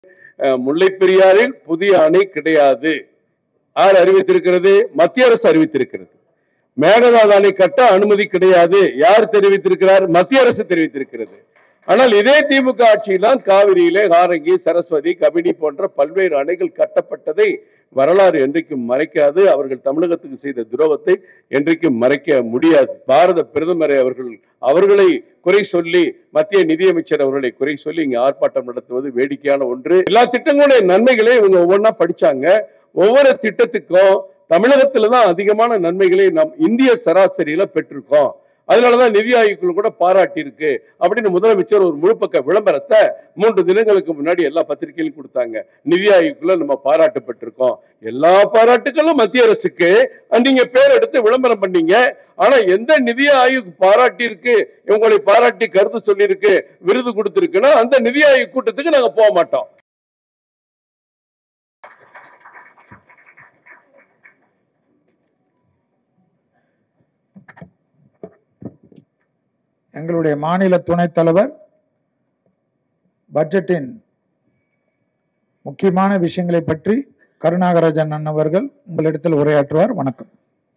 அஹ், முல்லைப் பெரியாறில் புதிய அணை கிடையாது யார் அறிவித்திருக்கிறது மத்திய அரசு அறிவித்திருக்கிறது மேகதாது அணை கட்ட அனுமதி கிடையாது யார் தெரிவித்திருக்கிறார் மத்திய அரசு தெரிவித்திருக்கிறது ஆனால் இதே திமுக ஆட்சியில்தான் காவிரியிலே காரங்கி சரஸ்வதி கபினி போன்ற பல்வேறு அணைகள் கட்டப்பட்டதை வரலாறு என்றைக்கும் மறைக்காது அவர்கள் தமிழகத்துக்கு செய்த துரோகத்தை என்றைக்கும் மறைக்க முடியாது பாரத பிரதமரை அவர்கள் அவர்களை குறை சொல்லி மத்திய நிதியமைச்சர் அவர்களை குறை சொல்லி இங்க ஆர்ப்பாட்டம் நடத்துவது வேடிக்கையான ஒன்று எல்லா திட்டங்களுடைய நன்மைகளை இவங்க ஒவ்வொன்றா படிச்சாங்க ஒவ்வொரு திட்டத்துக்கும் தமிழகத்துல தான் அதிகமான நன்மைகளை நாம் இந்திய சராசரியில பெற்றிருக்கோம் அதனாலதான் நிதி ஆயோக்குள்ள கூட பாராட்டி இருக்கு அப்படின்னு முதலமைச்சர் ஒரு முழுப்பக்க விளம்பரத்தை மூன்று தினங்களுக்கு முன்னாடி எல்லா பத்திரிகையிலும் கொடுத்தாங்க நிதி ஆயோக்குள்ள நம்ம பாராட்டப்பட்டிருக்கோம் எல்லா பாராட்டுகளும் மத்திய அரசுக்கு அஹ் நீங்க பேர் எடுத்து விளம்பரம் பண்ணீங்க ஆனா எந்த நிதி ஆயோக் பாராட்டி இருக்கு உங்களை பாராட்டி கருத்து சொல்லியிருக்கு விருது கொடுத்திருக்குன்னா அந்த நிதி ஆயோக் கூட்டத்துக்கு நாங்க போக மாட்டோம் எங்களுடைய மாநில துணைத் தலைவர் பட்ஜெட்டின் முக்கியமான விஷயங்களை பற்றி கருணாகராஜன் அண்ணன் அவர்கள் உங்களிடத்தில் உரையாற்றுவார் வணக்கம்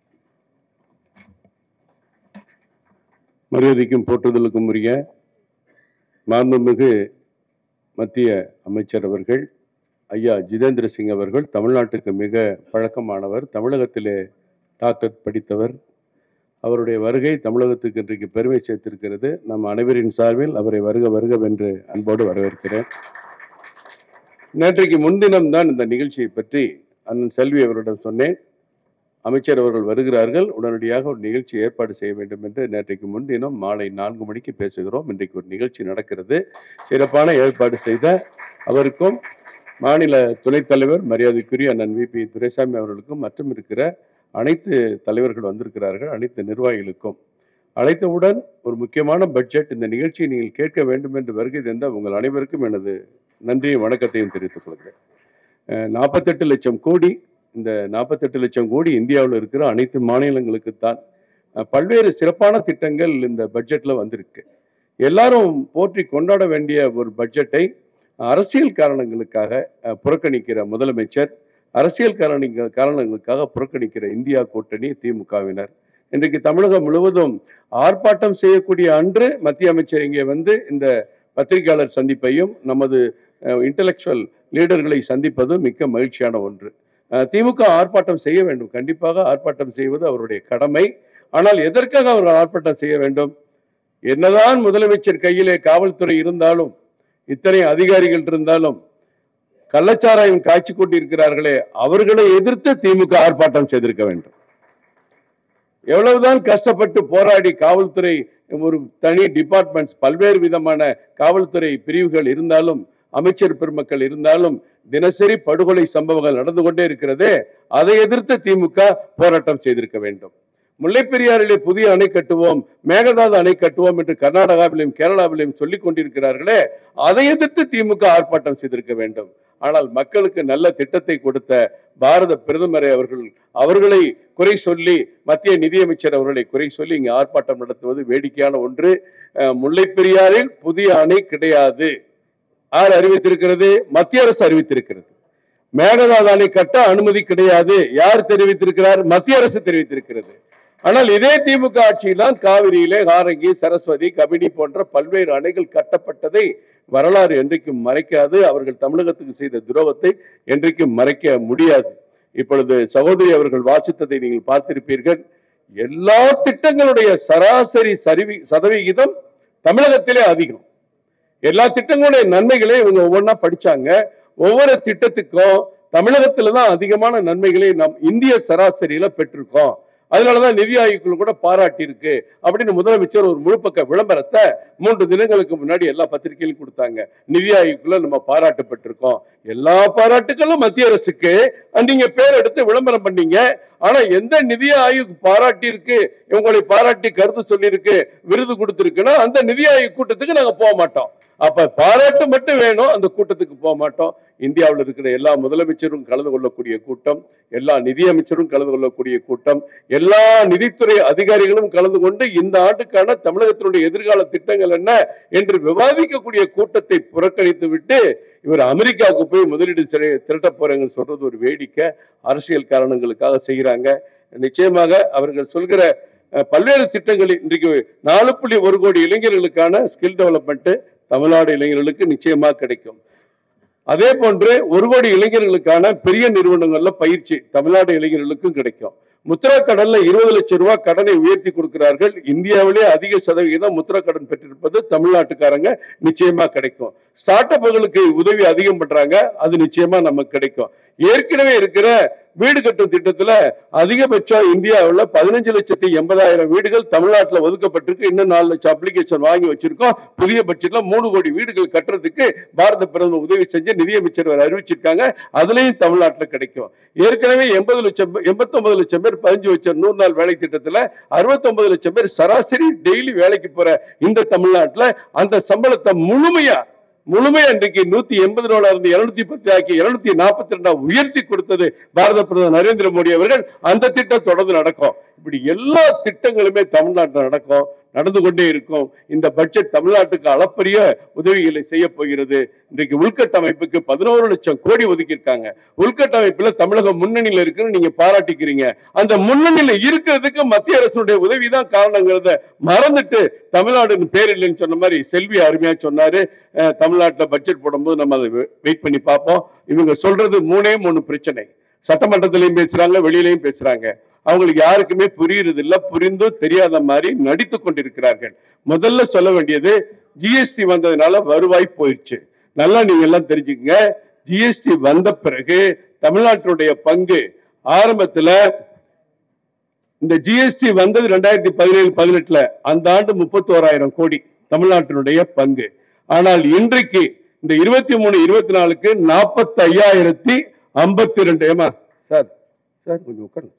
மரியாதைக்கும் போற்றுதலுக்கும் உரிய மாண்புமிகு மத்திய அமைச்சர் அவர்கள் ஐயா ஜிதேந்திர சிங் அவர்கள் தமிழ்நாட்டுக்கு மிக பழக்கமானவர் தமிழகத்திலே டாக்டர் படித்தவர் அவருடைய வருகை தமிழகத்துக்கு இன்றைக்கு பெருமை சேர்த்திருக்கிறது நம் அனைவரின் சார்பில் அவரை வருக வருகவென்று அன்போடு வரவேற்கிறேன் நேற்றைக்கு முன்தினம் தான் இந்த நிகழ்ச்சியை பற்றி அண்ணன் செல்வி அவரிடம் சொன்னேன் அமைச்சர் அவர்கள் வருகிறார்கள் உடனடியாக ஒரு நிகழ்ச்சி ஏற்பாடு செய்ய வேண்டும் என்று நேற்றைக்கு முன்தினம் மாலை நான்கு மணிக்கு பேசுகிறோம் இன்றைக்கு ஒரு நிகழ்ச்சி நடக்கிறது சிறப்பான ஏற்பாடு செய்த அவருக்கும் மாநில துணைத் தலைவர் மரியாதைக்குரிய அண்ணன் விபி துரைசாமி அவர்களுக்கும் மற்றும் இருக்கிற அனைத்து தலைவர்கள் வந்திருக்கிறார்கள் அனைத்து நிர்வாகிகளுக்கும் அழைத்தவுடன் ஒரு முக்கியமான பட்ஜெட் இந்த நிகழ்ச்சியை நீங்கள் கேட்க வேண்டும் என்று வருகை தந்த உங்கள் அனைவருக்கும் எனது நன்றியும் வணக்கத்தையும் தெரிவித்துக் கொள்கிறேன் நாற்பத்தெட்டு லட்சம் கோடி இந்த நாற்பத்தெட்டு லட்சம் கோடி இந்தியாவில் இருக்கிற அனைத்து மாநிலங்களுக்கு தான் அஹ், பல்வேறு சிறப்பான திட்டங்கள் இந்த பட்ஜெட்ல வந்திருக்கு எல்லாரும் போற்றி கொண்டாட வேண்டிய ஒரு பட்ஜெட்டை அரசியல் காரணங்களுக்காக அஹ், புறக்கணிக்கிற முதலமைச்சர் அரசியல் காரணி காரணங்களுக்காக புறக்கணிக்கிற இந்தியா கூட்டணி திமுகவினர் இன்றைக்கு தமிழகம் முழுவதும் ஆர்ப்பாட்டம் செய்யக்கூடிய அன்று மத்திய அமைச்சர் இங்கே வந்து இந்த பத்திரிகையாளர் சந்திப்பையும் நமது இன்டலெக்சுவல் லீடர்களை சந்திப்பது மிக்க மகிழ்ச்சியான ஒன்று அஹ், திமுக ஆர்ப்பாட்டம் செய்ய வேண்டும் கண்டிப்பாக ஆர்ப்பாட்டம் செய்வது அவருடைய கடமை ஆனால் எதற்காக அவர் ஆர்ப்பாட்டம் செய்ய வேண்டும் என்னதான் முதலமைச்சர் கையிலே காவல்துறை இருந்தாலும் இத்தனை அதிகாரிகள் இருந்தாலும் கள்ளச்சாராயம் காய்ச்சி கொண்டிருக்கிறார்களே அவர்களை எதிர்த்து திமுக ஆர்ப்பாட்டம் செய்திருக்க வேண்டும் எவ்வளவுதான் கஷ்டப்பட்டு போராடி காவல்துறை ஒரு தனி டிபார்ட்மெண்ட்ஸ் பல்வேறு விதமான காவல்துறை பிரிவுகள் இருந்தாலும் அமைச்சர் பெருமக்கள் இருந்தாலும் தினசரி படுகொலை சம்பவங்கள் நடந்து கொண்டே இருக்கிறதே அதை எதிர்த்து திமுக போராட்டம் செய்திருக்க வேண்டும் முல்லைப்பெரியாறிலே புதிய அணை கட்டுவோம் மேகதாது அணை கட்டுவோம் என்று கர்நாடகாவிலும் கேரளாவிலும் சொல்லிக் கொண்டிருக்கிறார்களே அதை எதிர்த்து திமுக ஆர்ப்பாட்டம் செய்திருக்க வேண்டும் ஆனால் மக்களுக்கு நல்ல திட்டத்தை கொடுத்த பாரத பிரதமரை அவர்கள் அவர்களை குறை சொல்லி மத்திய நிதியமைச்சர் அவர்களை குறை சொல்லி இங்கு ஆர்ப்பாட்டம் நடத்துவது வேடிக்கையான ஒன்று அஹ், முல்லைப்பெரியாறில் புதிய அணை கிடையாது யார் அறிவித்திருக்கிறது மத்திய அரசு அறிவித்திருக்கிறது மேகதாது அணை கட்ட அனுமதி கிடையாது யார் தெரிவித்திருக்கிறார் மத்திய அரசு தெரிவித்திருக்கிறது ஆனால் இதே திமுக ஆட்சியில்தான் காவிரியிலே காரங்கி சரஸ்வதி கபினி போன்ற பல்வேறு அணைகள் கட்டப்பட்டதை வரலாறு என்றைக்கும் மறைக்காது அவர்கள் தமிழகத்துக்கு செய்த துரோகத்தை என்றைக்கும் மறைக்க முடியாது இப்பொழுது சகோதரி அவர்கள் வாசித்ததை நீங்கள் பார்த்திருப்பீர்கள் எல்லா திட்டங்களுடைய சராசரி சரிவி சதவிகிதம் தமிழகத்திலே அதிகம் எல்லா திட்டங்களுடைய நன்மைகளை இவங்க ஒவ்வொன்றா படிச்சாங்க ஒவ்வொரு திட்டத்துக்கும் தமிழகத்துல தான் அதிகமான நன்மைகளை நாம் இந்திய சராசரியில பெற்றிருக்கோம் அதனாலதான் நிதி ஆயோக்குள்ள கூட பாராட்டி இருக்கு அப்படின்னு முதலமைச்சர் ஒரு முழுப்பக்க விளம்பரத்தை மூன்று தினங்களுக்கு முன்னாடி எல்லா பத்திரிகையிலும் கொடுத்தாங்க நிதி ஆயோக்குள்ள நம்ம பாராட்டப்பட்டிருக்கோம் எல்லா பாராட்டுகளும் மத்திய அரசுக்கு அஹ் நீங்க பேர் எடுத்து விளம்பரம் பண்ணீங்க ஆனா எந்த நிதி ஆயோக் பாராட்டி இருக்கு உங்களை பாராட்டி கருத்து சொல்லியிருக்கு விருது கொடுத்திருக்குன்னா அந்த நிதி ஆயோக் கூட்டத்துக்கு நாங்க போக மாட்டோம் அப்ப பாராட்டு மட்டும் வேணும் அந்த கூட்டத்துக்கு போக மாட்டோம் இந்தியாவில் இருக்கிற எல்லா முதலமைச்சரும் கலந்து கொள்ளக்கூடிய கூட்டம் எல்லா நிதியமைச்சரும் கலந்து கொள்ளக்கூடிய கூட்டம் எல்லா நிதித்துறை அதிகாரிகளும் கலந்து கொண்டு இந்த ஆண்டுக்கான தமிழகத்தினுடைய எதிர்கால திட்டங்கள் என்ன என்று விவாதிக்கக்கூடிய கூட்டத்தை புறக்கணித்து விட்டு இவர் அமெரிக்காவுக்கு போய் முதலீடு திர- திரட்ட போறாங்கன்னு சொல்றது ஒரு வேடிக்கை அரசியல் காரணங்களுக்காக செய்யறாங்க நிச்சயமாக அவர்கள் சொல்கிற அஹ், பல்வேறு திட்டங்கள் இன்றைக்கு நாலு புள்ளி ஒரு கோடி இளைஞர்களுக்கான ஸ்கில் டெவலப்மெண்ட் தமிழ்நாடு இளைஞர்களுக்கு நிச்சயமா கிடைக்கும் அதே போன்று ஒரு கோடி இளைஞர்களுக்கான பெரிய நிறுவனங்கள்ல பயிற்சி தமிழ்நாடு இளைஞர்களுக்கும் கிடைக்கும் முத்ரா கடன்ல இருபது லட்சம் ரூபாய் கடனை உயர்த்தி கொடுக்கிறார்கள் இந்தியாவிலே அதிக சதவிகிதம் முத்ரா கடன் பெற்றிருப்பது தமிழ்நாட்டுக்காரங்க நிச்சயமா கிடைக்கும் ஸ்டார்ட் அப்புகளுக்கு உதவி அதிகம் பண்றாங்க அது நிச்சயமா நமக்கு கிடைக்கும் ஏற்கனவே இருக்கிற வீடு கட்டும் திட்டத்துல அதிகபட்சம் இந்தியாவுல பதினஞ்சு லட்சத்தி எண்பதாயிரம் வீடுகள் தமிழ்நாட்டுல ஒதுக்கப்பட்டிருக்கு இன்னும் நாலு லட்சம் அப்ளிகேஷன் வாங்கி வச்சிருக்கோம் புதிய பட்ஜெட்ல மூணு கோடி வீடுகள் கட்டுறதுக்கு பாரத பிரதமர் உதவி செஞ்சு நிதியமைச்சர் வேற அறிவிச்சிருக்காங்க அதுலயும் தமிழ்நாட்டுல கிடைக்கும் ஏற்கனவே எண்பது லட்சம் எண்பத்தொன்பது லட்சம் பேர் பதினஞ்சு லட்சம் நூறு நாள் வேலை திட்டத்துல அறுபத்தொன்பது லட்சம் பேர் சராசரி டெய்லி வேலைக்கு போற இந்த தமிழ்நாட்டுல அந்த சம்பளத்தை முழுமையா முழுமையா இன்றைக்கு நூத்தி எண்பது ரூபாய் இருந்து இருநூத்தி பத்து ஆக்கி இருநூத்தி நாற்பத்தி ரெண்டா உயர்த்தி கொடுத்தது பாரத பிரதமர் நரேந்திர மோடி அவர்கள் அந்த திட்டம் தொடர்ந்து நடக்கும் இப்படி எல்லா திட்டங்களுமே தமிழ்நாட்டில் நடக்கும் நடந்து கொண்டே இருக்கும் இந்த பட்ஜெட் தமிழ்நாட்டுக்கு அளப்பரிய உதவிகளை செய்ய போகிறது இன்றைக்கு உள்கட்டமைப்புக்கு பதினோரு லட்சம் கோடி ஒதுக்கியிருக்காங்க உள்கட்டமைப்புல தமிழகம் முன்னணியில இருக்குன்னு நீங்க பாராட்டிக்கிறீங்க அந்த முன்னணியில இருக்கிறதுக்கு மத்திய அரசுடைய உதவி தான் காரணங்கிறத மறந்துட்டு தமிழ்நாடுன்னு பேர் இல்லைன்னு சொன்ன மாதிரி செல்வி அருமையா சொன்னாரு அஹ், தமிழ்நாட்டுல பட்ஜெட் போடும்போது நம்ம அதை வெயிட் பண்ணி பார்ப்போம் இவங்க சொல்றது மூணே மூணு பிரச்சனை சட்டமன்றத்திலையும் பேசுறாங்க வெளியிலையும் பேசுறாங்க அவங்களுக்கு யாருக்குமே புரியுறது இல்ல புரிந்தும் தெரியாத மாதிரி நடித்து கொண்டிருக்கிறார்கள் முதல்ல சொல்ல வேண்டியது ஜிஎஸ்டி வந்ததுனால வருவாய் போயிடுச்சு நல்லா நீங்க எல்லாம் தெரிஞ்சுக்கங்க ஜிஎஸ்டி வந்த பிறகு தமிழ்நாட்டினுடைய பங்கு ஆரம்பத்துல இந்த ஜிஎஸ்டி வந்தது ரெண்டாயிரத்தி பதினேழு பதினெட்டுல அந்த ஆண்டு முப்பத்தோராயிரம் கோடி தமிழ்நாட்டினுடைய பங்கு ஆனால் இன்றைக்கு இந்த இருபத்தி மூணு இருபத்தி நாலுக்கு நாற்பத்தி ஐயாயிரத்தி ஐம்பத்தி ரெண்டு ஏமா சார் சார் கொஞ்சம் உட்காருங்க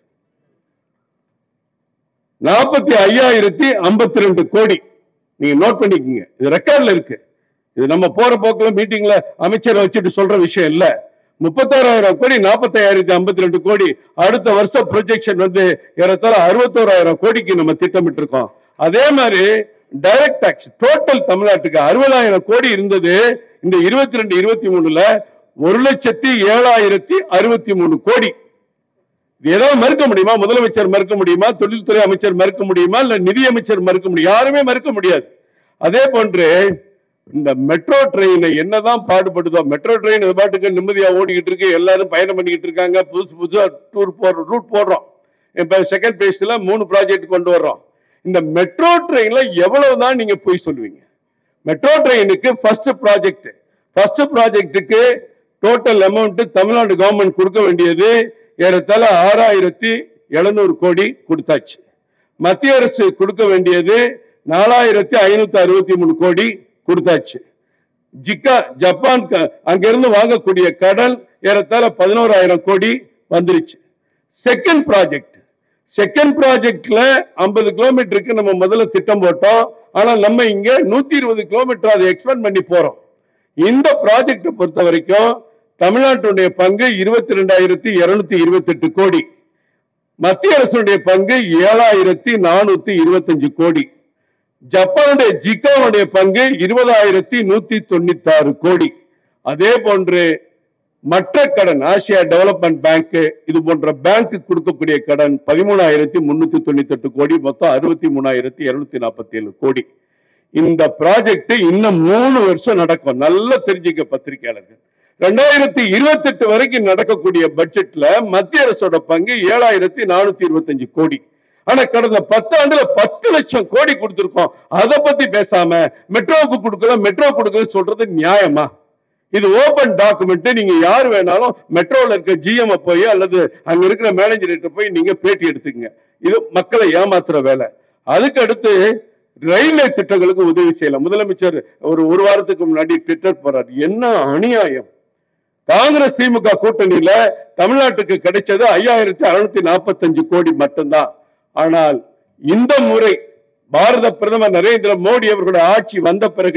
நாற்பத்தி ஐயாயிரத்தி ஐம்பத்தி ரெண்டு கோடி நீங்க நோட் பண்ணிக்கோங்க இது ரெக்கார்ட்ல இருக்கு இது நம்ம போற போக்குல மீட்டிங்ல அமைச்சரை வச்சுட்டு சொல்ற விஷயம் இல்ல முப்பத்தாறாயிரம் கோடி நாற்பத்தாயிரத்தி ஐம்பத்தி ரெண்டு கோடி அடுத்த வருஷம் ப்ரொஜெக்ஷன் வந்து ஏறத்தாழ அறுபத்தோராயிரம் கோடிக்கு நம்ம திட்டமிட்டு இருக்கோம் அதே மாதிரி டைரக்ட் டாக்ஸ் டோட்டல் தமிழ்நாட்டுக்கு அறுபதாயிரம் கோடி இருந்தது இந்த இருபத்தி ரெண்டு இருபத்தி மூணுல ஒரு லட்சத்தி ஏழாயிரத்தி அறுபத்தி மூணு கோடி இது ஏதாவது மறுக்க முடியுமா முதலமைச்சர் மறுக்க முடியுமா தொழில்துறை அமைச்சர் மறுக்க முடியுமா இல்ல நிதி அமைச்சர் மறுக்க முடியும் யாருமே மறுக்க முடியாது அதே போன்று இந்த மெட்ரோ ட்ரெயினை என்னதான் பாடுபடுதோ மெட்ரோ ட்ரெயின் இது பாட்டுக்கு நிம்மதியா ஓடிக்கிட்டு இருக்கு எல்லாரும் பயணம் பண்ணிக்கிட்டு இருக்காங்க புதுசு புதுசா டூர் போடுறோம் ரூட் போடுறோம் இப்ப செகண்ட் பேஸ்ல மூணு ப்ராஜெக்ட் கொண்டு வர்றோம் இந்த மெட்ரோ ட்ரெயின்ல எவ்வளவுதான் நீங்க போய் சொல்லுவீங்க மெட்ரோ ட்ரெயினுக்கு ஃபர்ஸ்ட் ப்ராஜெக்ட் ஃபர்ஸ்ட் ப்ராஜெக்ட்டுக்கு டோட்டல் அமௌண்ட் தமிழ்நாடு கவர்மெண்ட் கொடுக்க வேண்டியது ஏறத்தாழ ஆறாயிரத்தி எழுநூறு கோடி கொடுத்தாச்சு மத்திய அரசு கொடுக்க வேண்டியது நாலாயிரத்தி ஐநூத்தி அறுபத்தி மூணு கோடி கொடுத்தாச்சு ஜிக்கா ஜப்பான் க- அங்கிருந்து வாங்கக்கூடிய கடன் ஏறத்தாழ பதினோராயிரம் கோடி வந்துருச்சு செகண்ட் ப்ராஜெக்ட் செகண்ட் ப்ராஜெக்ட்ல ஐம்பது கிலோமீட்டருக்கு நம்ம முதல்ல திட்டம் போட்டோம் ஆனா நம்ம இங்க நூத்தி இருபது கிலோமீட்டர் அதை எக்ஸ்பெண்ட் பண்ணி போறோம் இந்த ப்ராஜெக்டை பொறுத்த வரைக்கும் தமிழ்நாட்டுடைய பங்கு இருபத்தி ரெண்டாயிரத்தி இருநூத்தி இருபத்தி எட்டு கோடி மத்திய அரசுடைய பங்கு ஏழாயிரத்தி நானூத்தி இருபத்தஞ்சு கோடி ஜப்பானுடைய ஜிக்காவுடைய பங்கு இருபதாயிரத்தி நூத்தி தொண்ணூத்தி ஆறு கோடி அதே போன்று மற்ற கடன் ஆசியா டெவலப்மெண்ட் பேங்க் இது போன்ற பேங்க் கொடுக்கக்கூடிய கடன் பதிமூணாயிரத்தி முன்னூத்தி தொண்ணூத்தி எட்டு கோடி மொத்தம் அறுபத்தி மூணாயிரத்தி இருநூத்தி நாற்பத்தி ஏழு கோடி இந்த ப்ராஜெக்ட் இன்னும் மூணு வருஷம் நடக்கும் நல்லா தெரிஞ்சுக்க பத்திரிகையாளர்கள் ரெண்டாயிரத்தி இருபத்தி எட்டு வரைக்கும் நடக்கக்கூடிய பட்ஜெட்ல மத்திய அரசோட பங்கு ஏழாயிரத்தி நானூத்தி இருபத்தஞ்சு கோடி ஆனா கடந்த பத்தாண்டுல பத்து லட்சம் கோடி கொடுத்திருக்கோம் அதை பத்தி பேசாம மெட்ரோவுக்கு கொடுக்கல மெட்ரோ கொடுக்கல சொல்றது நியாயமா இது ஓபன் டாக்குமெண்ட் நீங்க யார் வேணாலும் மெட்ரோல இருக்க ஜிஎம் போய் அல்லது அங்க இருக்கிற மேனேஜர்கிட்ட போய் நீங்க பேட்டி எடுத்துக்கங்க இது மக்களை ஏமாத்துற வேலை அதுக்கு அடுத்து ரயில்வே திட்டங்களுக்கு உதவி செய்யலாம் முதலமைச்சர் ஒரு ஒரு வாரத்துக்கு முன்னாடி ட்விட்டர் போறார் என்ன அநியாயம் காங்கிரஸ் திமுக கூட்டணியில தமிழ்நாட்டுக்கு கிடைச்சது ஐயாயிரத்தி அறுநூத்தி நாற்பத்தஞ்சு கோடி மட்டும்தான் ஆனால் இந்த முறை பாரத பிரதமர் நரேந்திர மோடி அவர்களுடைய ஆட்சி வந்த பிறகு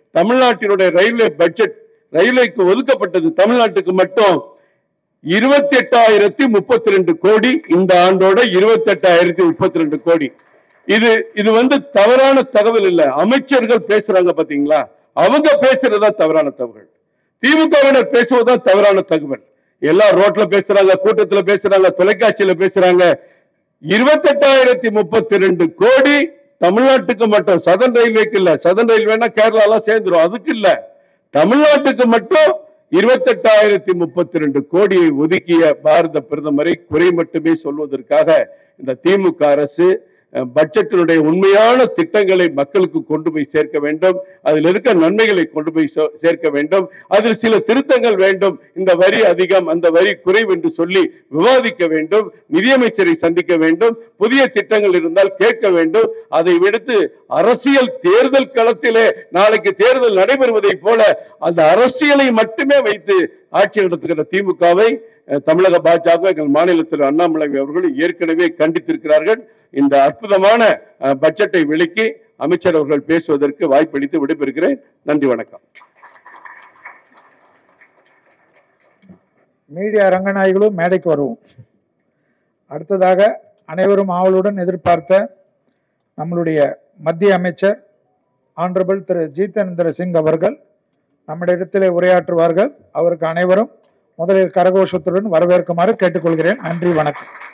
தமிழ்நாட்டினுடைய ரயில்வே பட்ஜெட் ரயில்வேக்கு ஒதுக்கப்பட்டது தமிழ்நாட்டுக்கு மட்டும் இருபத்தி எட்டாயிரத்தி முப்பத்தி ரெண்டு கோடி இந்த ஆண்டோட இருபத்தி எட்டாயிரத்தி முப்பத்தி ரெண்டு கோடி இது இது வந்து தவறான தகவல் இல்ல அமைச்சர்கள் பேசுறாங்க பாத்தீங்களா அவங்க பேசுறதா தவறான தகவல் திமுகவினர் பேசுவதுதான் தவறான தகவல் எல்லாம் ரோட்ல பேசுறாங்க கூட்டத்துல பேசுறாங்க தொலைக்காட்சியில பேசுறாங்க இருபத்தெட்டாயிரத்தி முப்பத்தி ரெண்டு கோடி தமிழ்நாட்டுக்கு மட்டும் சதன் ரயில்வேக்கு இல்ல சதன் ரயில்வேனா கேரளா எல்லாம் சேர்ந்துரும் அதுக்கு இல்ல தமிழ்நாட்டுக்கு மட்டும் இருபத்தெட்டாயிரத்தி முப்பத்தி ரெண்டு கோடியை ஒதுக்கிய பாரத பிரதமரை குறை மட்டுமே சொல்வதற்காக இந்த திமுக அரசு அஹ், பட்ஜெட்டினுடைய உண்மையான திட்டங்களை மக்களுக்கு கொண்டு போய் சேர்க்க வேண்டும் அதில் இருக்க நன்மைகளை கொண்டு போய் சே- சேர்க்க வேண்டும் அதில் சில திருத்தங்கள் வேண்டும் இந்த வரி அதிகம் அந்த வரி குறைவு என்று சொல்லி விவாதிக்க வேண்டும் நிதியமைச்சரை சந்திக்க வேண்டும் புதிய திட்டங்கள் இருந்தால் கேட்க வேண்டும் அதை விடுத்து அரசியல் தேர்தல் களத்திலே நாளைக்கு தேர்தல் நடைபெறுவதை போல அந்த அரசியலை மட்டுமே வைத்து ஆட்சி நடத்துகிற திமுகவை அஹ், தமிழக பாஜக எங்கள் மாநிலத்தில் அண்ணாமலை அவர்கள் ஏற்கனவே கண்டித்திருக்கிறார்கள் இந்த அற்புதமான அஹ், பட்ஜெட்டை விலக்கி அமைச்சர் அவர்கள் பேசுவதற்கு வாய்ப்பளித்து விடைபெறுகிறேன் நன்றி வணக்கம் மீடியா ரங்கநாயகளும் மேடைக்கு வருவோம் அடுத்ததாக அனைவரும் ஆவலுடன் எதிர்பார்த்த நம்மளுடைய மத்திய அமைச்சர் ஆனரபிள் திரு ஜிதேந்திர சிங் அவர்கள் நம்மிடத்திலே உரையாற்றுவார்கள் அவருக்கு அனைவரும் முதலில் கரகோஷத்துடன் வரவேற்குமாறு கேட்டுக்கொள்கிறேன் நன்றி வணக்கம்